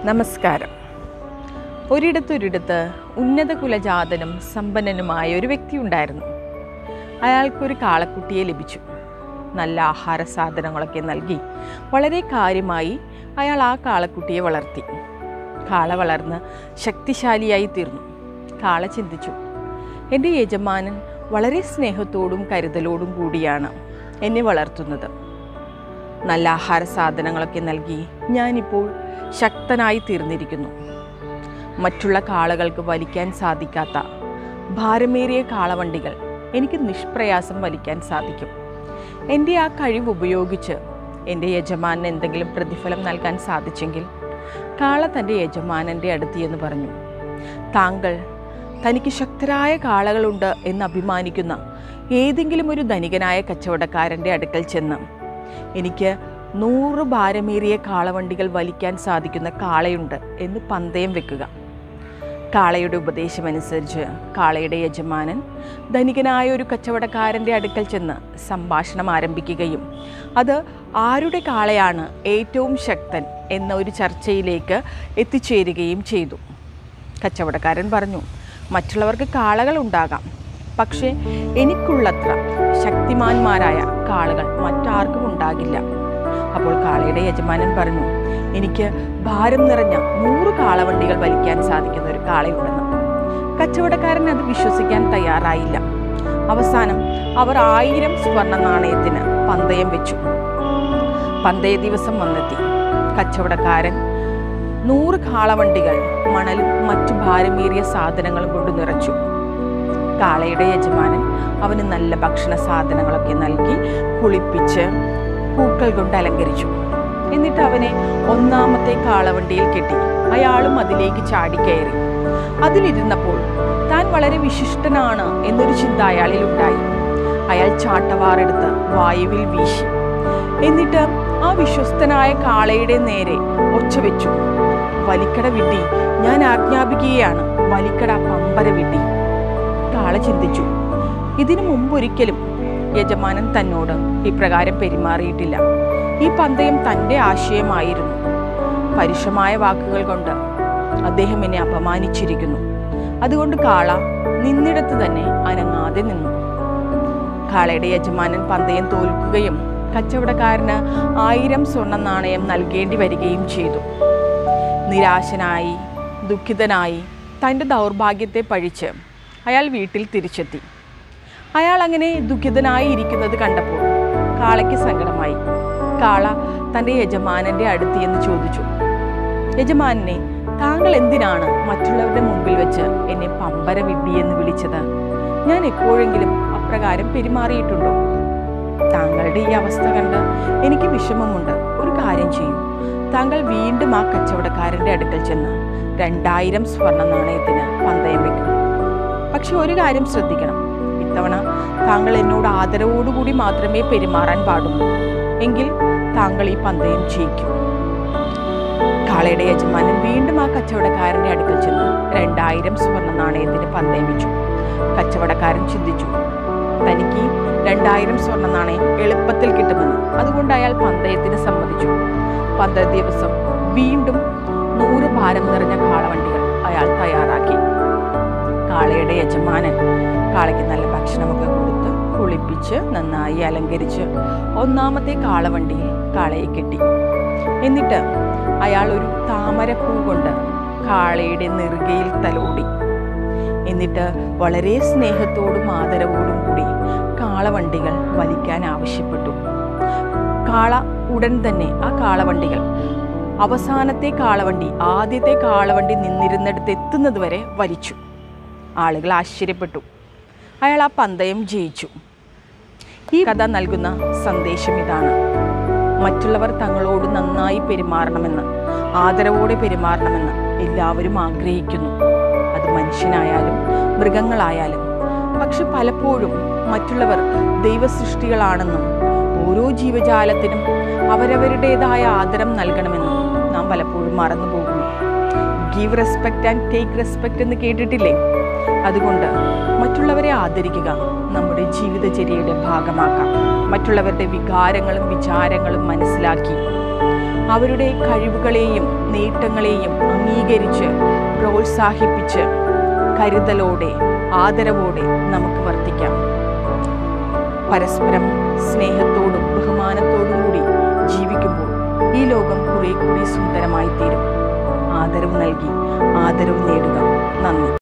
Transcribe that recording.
നമസ്കാരം ഒരിടത്തൊരിടത്ത് ഉന്നത കുലജാതനും സമ്പന്നനുമായ ഒരു വ്യക്തി ഉണ്ടായിരുന്നു അയാൾക്കൊരു കാളക്കുട്ടിയെ ലഭിച്ചു നല്ല ആഹാര സാധനങ്ങളൊക്കെ നൽകി വളരെ കാര്യമായി അയാൾ ആ കാളക്കുട്ടിയെ വളർത്തി കാള വളർന്ന് ശക്തിശാലിയായി തീർന്നു കാള ചിന്തിച്ചു എൻ്റെ യജമാനൻ വളരെ സ്നേഹത്തോടും കരുതലോടും കൂടിയാണ് എന്നെ വളർത്തുന്നത് നല്ല ആഹാര സാധനങ്ങളൊക്കെ നൽകി ഞാനിപ്പോൾ ശക്തനായി തീർന്നിരിക്കുന്നു മറ്റുള്ള കാളകൾക്ക് വലിക്കാൻ സാധിക്കാത്ത ഭാരമേറിയ കാളവണ്ടികൾ എനിക്ക് നിഷ്പ്രയാസം വലിക്കാൻ സാധിക്കും എൻ്റെ ആ കഴിവ് ഉപയോഗിച്ച് എൻ്റെ യജമാനന് എന്തെങ്കിലും പ്രതിഫലം നൽകാൻ സാധിച്ചെങ്കിൽ കാള തൻ്റെ യജമാനൻ്റെ അടുത്ത് എന്ന് പറഞ്ഞു താങ്കൾ തനിക്ക് ശക്തരായ കാളകളുണ്ട് എന്ന് അഭിമാനിക്കുന്ന ഏതെങ്കിലും ഒരു ധനികനായ കച്ചവടക്കാരൻ്റെ അടുക്കൽ ചെന്ന് എനിക്ക് നൂറ് ഭാരമേറിയ കാളവണ്ടികൾ വലിക്കാൻ സാധിക്കുന്ന കാളയുണ്ട് എന്ന് പന്തയം വെക്കുക കാളയുടെ ഉപദേശമനുസരിച്ച് കാളയുടെ യജമാനൻ ധനികനായ ഒരു കച്ചവടക്കാരൻ്റെ അടുക്കൽ ചെന്ന് സംഭാഷണം ആരംഭിക്കുകയും അത് ആരുടെ കാളയാണ് ഏറ്റവും ശക്തൻ എന്ന ഒരു ചർച്ചയിലേക്ക് എത്തിച്ചേരുകയും ചെയ്തു കച്ചവടക്കാരൻ പറഞ്ഞു മറ്റുള്ളവർക്ക് കാളകൾ ഉണ്ടാകാം പക്ഷേ എനിക്കുള്ളത്ര ശക്തിമാന്മാരായ കാളകൾ മറ്റാർക്കും ഉണ്ടാകില്ല അപ്പോൾ കാളയുടെ യജമാനൻ പറഞ്ഞു എനിക്ക് ഭാരം നിറഞ്ഞ നൂറ് കാളവണ്ടികൾ വലിക്കാൻ സാധിക്കുന്ന ഒരു കാളയുണ്ടെന്ന് കച്ചവടക്കാരൻ അത് വിശ്വസിക്കാൻ തയ്യാറായില്ല അവസാനം അവർ ആയിരം സ്വർണ്ണ നാണയത്തിന് പന്തയം വെച്ചു പന്തയ ദിവസം വന്നെത്തി കച്ചവടക്കാരൻ നൂറ് കാളവണ്ടികൾ മണലും മറ്റു ഭാരമേറിയ സാധനങ്ങളും കൊണ്ട് നിറച്ചു കാളയുടെ യജമാനൻ അവന് നല്ല ഭക്ഷണ സാധനങ്ങളൊക്കെ നൽകി കുളിപ്പിച്ച് പൂക്കൾ കൊണ്ട് അലങ്കരിച്ചു എന്നിട്ട് അവനെ ഒന്നാമത്തെ കാളവണ്ടിയിൽ കെട്ടി അയാളും അതിലേക്ക് ചാടിക്കയറി അതിലിരുന്നപ്പോൾ താൻ വളരെ വിശിഷ്ടനാണ് എന്നൊരു ചിന്ത അയാളിൽ ഉണ്ടായി അയാൾ ചാട്ടവാറെടുത്ത് വായുവിൽ വീശി എന്നിട്ട് ആ വിശ്വസ്തനായ കാളയുടെ നേരെ ഒച്ച വെച്ചു വലിക്കട വിഡ്ഢി ഞാൻ ആജ്ഞാപിക്കുകയാണ് വലിക്കട പമ്പര വിഡ്ഢി കാള ചിന്തിച്ചു ഇതിനു മുമ്പൊരിക്കലും യജമാനൻ തന്നോട് ഇപ്രകാരം പെരുമാറിയിട്ടില്ല ഈ പന്തയം തൻ്റെ ആശയമായിരുന്നു പരുഷമായ വാക്കുകൾ കൊണ്ട് അദ്ദേഹം എന്നെ അപമാനിച്ചിരിക്കുന്നു അതുകൊണ്ട് കാള നിന്നിടത്ത് തന്നെ അനങ്ങാതെ നിന്നു കാളയുടെ യജമാനൻ പന്തയം തോൽക്കുകയും കച്ചവടക്കാരന് ആയിരം സ്വർണ്ണ നാണയം നൽകേണ്ടി വരികയും ചെയ്തു നിരാശനായി ദുഃഖിതനായി തൻ്റെ ദൗർഭാഗ്യത്തെ പഴിച്ച് അയാൾ വീട്ടിൽ തിരിച്ചെത്തി അയാൾ അങ്ങനെ ദുഃഖിതനായി ഇരിക്കുന്നത് കണ്ടപ്പോൾ കാളയ്ക്ക് സങ്കടമായി കാള തൻ്റെ യജമാനൻ്റെ അടുത്ത് എന്ന് ചോദിച്ചു യജമാനെ താങ്കൾ എന്തിനാണ് മറ്റുള്ളവരുടെ മുമ്പിൽ വെച്ച് എന്നെ പമ്പര വിഡ്ഢി എന്ന് വിളിച്ചത് ഞാൻ എപ്പോഴെങ്കിലും അപ്രകാരം പെരുമാറിയിട്ടുണ്ടോ താങ്കളുടെ ഈ അവസ്ഥ കണ്ട് എനിക്ക് വിഷമമുണ്ട് ഒരു കാര്യം ചെയ്യൂ താങ്കൾ വീണ്ടും ആ കച്ചവടക്കാരൻ്റെ അടുക്കൽ ചെന്ന് രണ്ടായിരം സ്വർണ്ണ നാണയത്തിന് പന്തയം വെക്കും പക്ഷെ ഒരു കാര്യം ശ്രദ്ധിക്കണം ഇത്തവണ താങ്കൾ എന്നോട് ആദരവോടുകൂടി മാത്രമേ പെരുമാറാൻ പാടുള്ളൂ എങ്കിൽ താങ്കൾ ഈ പന്തയം ജയിക്കും കാളയുടെ യജമാനൻ വീണ്ടും ആ കച്ചവടക്കാരൻ്റെ അടുക്കൽ ചെന്ന് രണ്ടായിരം സ്വർണ്ണ നാണയത്തിന് പന്തയം വെച്ചു കച്ചവടക്കാരൻ ചിന്തിച്ചു തനിക്ക് രണ്ടായിരം സ്വർണ്ണ നാണയം എളുപ്പത്തിൽ കിട്ടുമെന്ന് അതുകൊണ്ട് അയാൾ പന്തയത്തിന് സമ്മതിച്ചു പന്തയ ദിവസം വീണ്ടും നൂറ് ഭാരം നിറഞ്ഞ കാളവണ്ടികൾ അയാൾ തയ്യാറാക്കി കാളയുടെ യജമാനൻ കാളയ്ക്ക് നല്ല ഭക്ഷണമൊക്കെ കൊടുത്ത് കുളിപ്പിച്ച് നന്നായി അലങ്കരിച്ച് ഒന്നാമത്തെ കാളവണ്ടിയിൽ കാളയെ കെട്ടി എന്നിട്ട് അയാൾ ഒരു താമരപ്പൂ കൊണ്ട് കാളയുടെ നെറുകയിൽ തലോടി എന്നിട്ട് വളരെ സ്നേഹത്തോടും ആദരവോടും കൂടി കാളവണ്ടികൾ വലിക്കാൻ ആവശ്യപ്പെട്ടു കാള ഉടൻ തന്നെ ആ കാളവണ്ടികൾ അവസാനത്തെ കാളവണ്ടി ആദ്യത്തെ കാളവണ്ടി നിന്നിരുന്നിടത്ത് എത്തുന്നത് വരെ വലിച്ചു ആളുകൾ ആശ്ചര്യപ്പെട്ടു അയാൾ ആ പന്തയം ജയിച്ചു ഈ കഥ നൽകുന്ന സന്ദേശം ഇതാണ് മറ്റുള്ളവർ തങ്ങളോട് നന്നായി പെരുമാറണമെന്ന് ആദരവോടെ പെരുമാറണമെന്ന് എല്ലാവരും ആഗ്രഹിക്കുന്നു അത് മനുഷ്യനായാലും മൃഗങ്ങളായാലും പക്ഷെ പലപ്പോഴും മറ്റുള്ളവർ ദൈവസൃഷ്ടികളാണെന്നും ഓരോ ജീവജാലത്തിനും അവരവരുടേതായ ആദരം നൽകണമെന്നും നാം പലപ്പോഴും മറന്നു പോകുന്നു give respect and take respect എന്ന് കേട്ടിട്ടില്ലേ അതുകൊണ്ട് മറ്റുള്ളവരെ ആദരിക്കുക നമ്മുടെ ജീവിതചര്യയുടെ ഭാഗമാക്കാം മറ്റുള്ളവരുടെ വികാരങ്ങളും വിചാരങ്ങളും മനസ്സിലാക്കി അവരുടെ കഴിവുകളെയും നേട്ടങ്ങളെയും അംഗീകരിച്ച് പ്രോത്സാഹിപ്പിച്ച് കരുതലോടെ ആദരവോടെ നമുക്ക് വർത്തിക്കാം പരസ്പരം സ്നേഹത്തോടും ബഹുമാനത്തോടും കൂടി ജീവിക്കുമ്പോൾ ഈ ലോകം കുറെ കൂടി സുന്ദരമായി തീരും ആദരവ് നൽകി ആദരവ് നേടുക നന്ദി